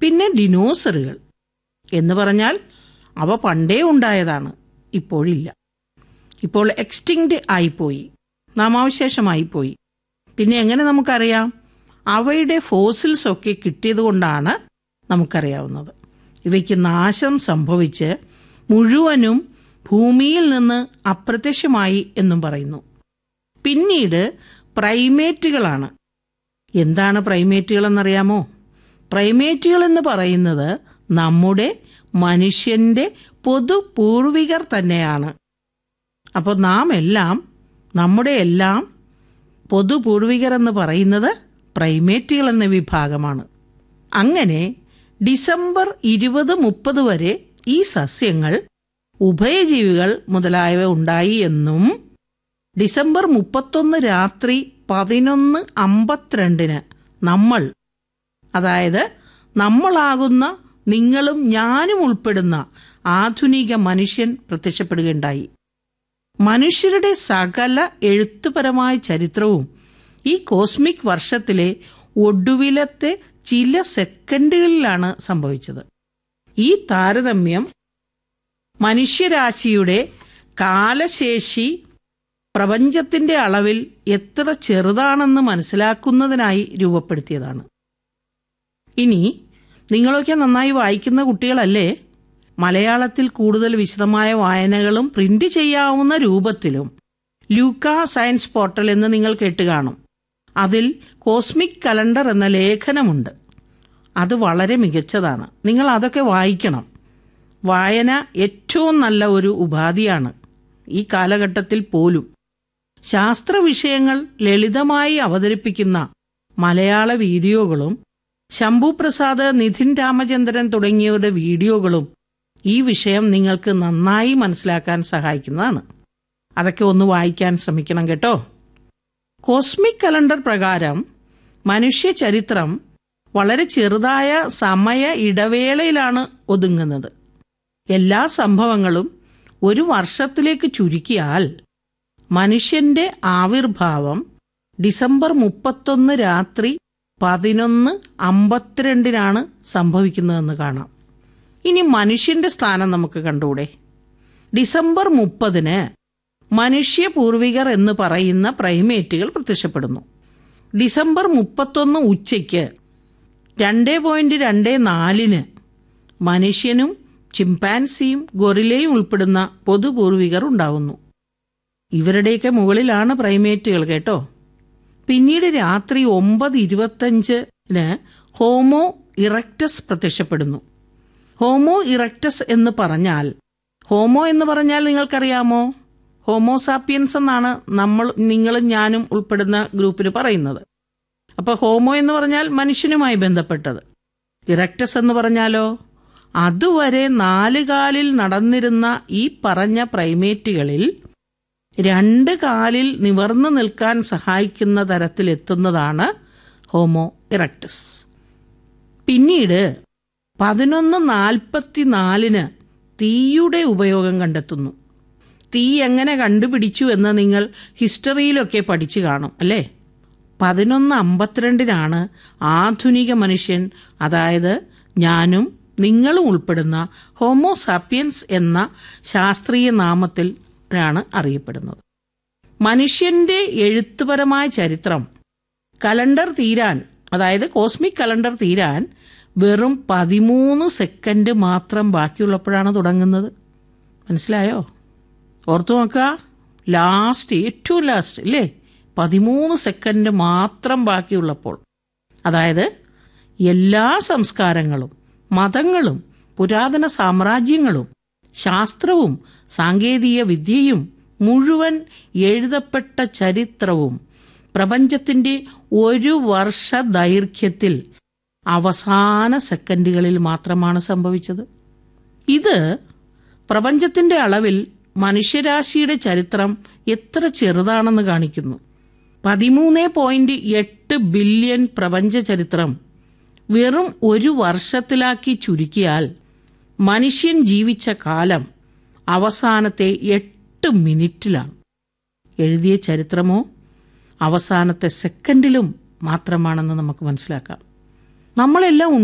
പിന്നെ ഡിനോസറുകൾ എന്ന് പറഞ്ഞാൽ അവ പണ്ടേ ഉണ്ടായതാണ് ഇപ്പോഴില്ല ഇപ്പോൾ എക്സ്റ്റിങ്ക്റ്റ് ആയിപ്പോയി നാമാവശേഷമായിപ്പോയി പിന്നെ എങ്ങനെ നമുക്കറിയാം അവയുടെ ഫോസിൽസ് ഒക്കെ കിട്ടിയത് കൊണ്ടാണ് നമുക്കറിയാവുന്നത് ഇവയ്ക്ക് നാശം സംഭവിച്ച് മുഴുവനും ഭൂമിയിൽ നിന്ന് അപ്രത്യക്ഷമായി എന്നും പറയുന്നു പിന്നീട് പ്രൈമേറ്റുകളാണ് എന്താണ് പ്രൈമേറ്റുകൾ എന്നറിയാമോ പ്രൈമേറ്റുകൾ എന്ന് പറയുന്നത് നമ്മുടെ മനുഷ്യന്റെ പൊതു പൂർവികർ തന്നെയാണ് അപ്പോൾ നാം എല്ലാം നമ്മുടെ എല്ലാം പൊതു പൂർവികർ എന്ന് പറയുന്നത് പ്രൈമേറ്റുകൾ എന്ന വിഭാഗമാണ് അങ്ങനെ ഡിസംബർ ഇരുപത് മുപ്പത് വരെ ഈ സസ്യങ്ങൾ ഉഭയജീവികൾ മുതലായവ ഉണ്ടായി എന്നും ഡിസംബർ മുപ്പത്തൊന്ന് രാത്രി പതിനൊന്ന് അമ്പത്തിരണ്ടിന് നമ്മൾ അതായത് നമ്മളാകുന്ന നിങ്ങളും ഞാനും ഉൾപ്പെടുന്ന ആധുനിക മനുഷ്യൻ പ്രത്യക്ഷപ്പെടുകയുണ്ടായി മനുഷ്യരുടെ സകല എഴുത്തുപരമായ ചരിത്രവും ഈ കോസ്മിക് വർഷത്തിലെ ഒടുവിലത്തെ ചില സെക്കൻഡുകളിലാണ് സംഭവിച്ചത് ഈ താരതമ്യം മനുഷ്യരാശിയുടെ കാലശേഷി പ്രപഞ്ചത്തിന്റെ അളവിൽ എത്ര ചെറുതാണെന്ന് മനസ്സിലാക്കുന്നതിനായി രൂപപ്പെടുത്തിയതാണ് ഇനി നിങ്ങളൊക്കെ നന്നായി വായിക്കുന്ന കുട്ടികളല്ലേ മലയാളത്തിൽ കൂടുതൽ വിശദമായ വായനകളും പ്രിന്റ് ചെയ്യാവുന്ന രൂപത്തിലും ലൂക്ക സയൻസ് പോർട്ടൽ എന്ന് നിങ്ങൾ കേട്ട് കാണും അതിൽ കോസ്മിക് കലണ്ടർ എന്ന ലേഖനമുണ്ട് അത് വളരെ മികച്ചതാണ് നിങ്ങൾ അതൊക്കെ വായിക്കണം വായന ഏറ്റവും നല്ല ഒരു ഉപാധിയാണ് ഈ കാലഘട്ടത്തിൽ പോലും ശാസ്ത്ര വിഷയങ്ങൾ ലളിതമായി അവതരിപ്പിക്കുന്ന മലയാള വീഡിയോകളും ശംഭു പ്രസാദ് നിധിൻ രാമചന്ദ്രൻ തുടങ്ങിയവരുടെ വീഡിയോകളും ഈ വിഷയം നിങ്ങൾക്ക് നന്നായി മനസ്സിലാക്കാൻ സഹായിക്കുന്നതാണ് അതൊക്കെ ഒന്ന് വായിക്കാൻ ശ്രമിക്കണം കേട്ടോ കോസ്മിക് കലണ്ടർ പ്രകാരം മനുഷ്യ ചരിത്രം വളരെ ചെറുതായ സമയ ഇടവേളയിലാണ് ഒതുങ്ങുന്നത് എല്ലാ സംഭവങ്ങളും ഒരു വർഷത്തിലേക്ക് ചുരുക്കിയാൽ മനുഷ്യന്റെ ആവിർഭാവം ഡിസംബർ മുപ്പത്തൊന്ന് രാത്രി പതിനൊന്ന് അമ്പത്തിരണ്ടിനാണ് സംഭവിക്കുന്നതെന്ന് കാണാം ഇനി മനുഷ്യന്റെ സ്ഥാനം നമുക്ക് കണ്ടൂടെ ഡിസംബർ മുപ്പതിന് മനുഷ്യ പൂർവികർ എന്ന് പറയുന്ന പ്രൈമേറ്റുകൾ പ്രത്യക്ഷപ്പെടുന്നു ഡിസംബർ മുപ്പത്തൊന്ന് ഉച്ചയ്ക്ക് രണ്ട് പോയിന്റ് രണ്ട് നാലിന് മനുഷ്യനും ചിമ്പാൻസിയും ഗൊറിലയും ഉൾപ്പെടുന്ന പൊതുപൂർവികർ ഉണ്ടാവുന്നു ഇവരുടെയൊക്കെ മുകളിലാണ് പ്രൈമേറ്റുകൾ കേട്ടോ പിന്നീട് രാത്രി ഒമ്പത് ഇരുപത്തഞ്ചിന് ഹോമോ ഇറക്റ്റസ് പ്രത്യക്ഷപ്പെടുന്നു ഹോമോ ഇറക്റ്റസ് എന്ന് പറഞ്ഞാൽ ഹോമോ എന്ന് പറഞ്ഞാൽ നിങ്ങൾക്കറിയാമോ ഹോമോസാപ്പിയൻസ് എന്നാണ് നമ്മൾ നിങ്ങളും ഞാനും ഉൾപ്പെടുന്ന ഗ്രൂപ്പിന് പറയുന്നത് അപ്പോൾ ഹോമോ എന്ന് പറഞ്ഞാൽ മനുഷ്യനുമായി ബന്ധപ്പെട്ടത് ഇറക്റ്റസ് എന്ന് പറഞ്ഞാലോ അതുവരെ നാല് കാലിൽ നടന്നിരുന്ന ഈ പറഞ്ഞ പ്രൈമേറ്റുകളിൽ രണ്ട് കാലിൽ നിവർന്നു നിൽക്കാൻ സഹായിക്കുന്ന തരത്തിലെത്തുന്നതാണ് ഹോമോ ഇറക്റ്റസ് പിന്നീട് പതിനൊന്ന് നാൽപ്പത്തിനാലിന് തീയുടെ ഉപയോഗം കണ്ടെത്തുന്നു തീ എങ്ങനെ കണ്ടുപിടിച്ചു എന്ന് നിങ്ങൾ ഹിസ്റ്ററിയിലൊക്കെ പഠിച്ചു കാണും അല്ലേ പതിനൊന്ന് അമ്പത്തിരണ്ടിനാണ് ആധുനിക മനുഷ്യൻ അതായത് ഞാനും നിങ്ങളും ഉൾപ്പെടുന്ന ഹോമോസാപ്പിയൻസ് എന്ന ശാസ്ത്രീയ നാമത്തിൽ ആണ് അറിയപ്പെടുന്നത് മനുഷ്യന്റെ എഴുത്തുപരമായ ചരിത്രം കലണ്ടർ തീരാൻ അതായത് കോസ്മിക് കലണ്ടർ തീരാൻ വെറും പതിമൂന്ന് സെക്കൻഡ് മാത്രം ബാക്കിയുള്ളപ്പോഴാണ് തുടങ്ങുന്നത് മനസ്സിലായോ ഓർത്തു നോക്കുക ലാസ്റ്റ് ഏറ്റവും ലാസ്റ്റ് ഇല്ലേ പതിമൂന്ന് സെക്കൻഡ് മാത്രം ബാക്കിയുള്ളപ്പോൾ അതായത് എല്ലാ സംസ്കാരങ്ങളും മതങ്ങളും പുരാതന സാമ്രാജ്യങ്ങളും ശാസ്ത്രവും സാങ്കേതിക വിദ്യയും മുഴുവൻ എഴുതപ്പെട്ട ചരിത്രവും പ്രപഞ്ചത്തിന്റെ ഒരു വർഷ ദൈർഘ്യത്തിൽ അവസാന സെക്കൻഡുകളിൽ മാത്രമാണ് സംഭവിച്ചത് ഇത് പ്രപഞ്ചത്തിന്റെ അളവിൽ മനുഷ്യരാശിയുടെ ചരിത്രം എത്ര ചെറുതാണെന്ന് കാണിക്കുന്നു പതിമൂന്ന് പോയിന്റ് എട്ട് ബില്യൺ പ്രപഞ്ച ചരിത്രം വെറും ഒരു വർഷത്തിലാക്കി ചുരുക്കിയാൽ മനുഷ്യൻ ജീവിച്ച കാലം അവസാനത്തെ എട്ട് മിനിറ്റിലാണ് എഴുതിയ ചരിത്രമോ അവസാനത്തെ സെക്കൻഡിലും മാത്രമാണെന്ന് നമുക്ക് മനസ്സിലാക്കാം നമ്മളെല്ലാം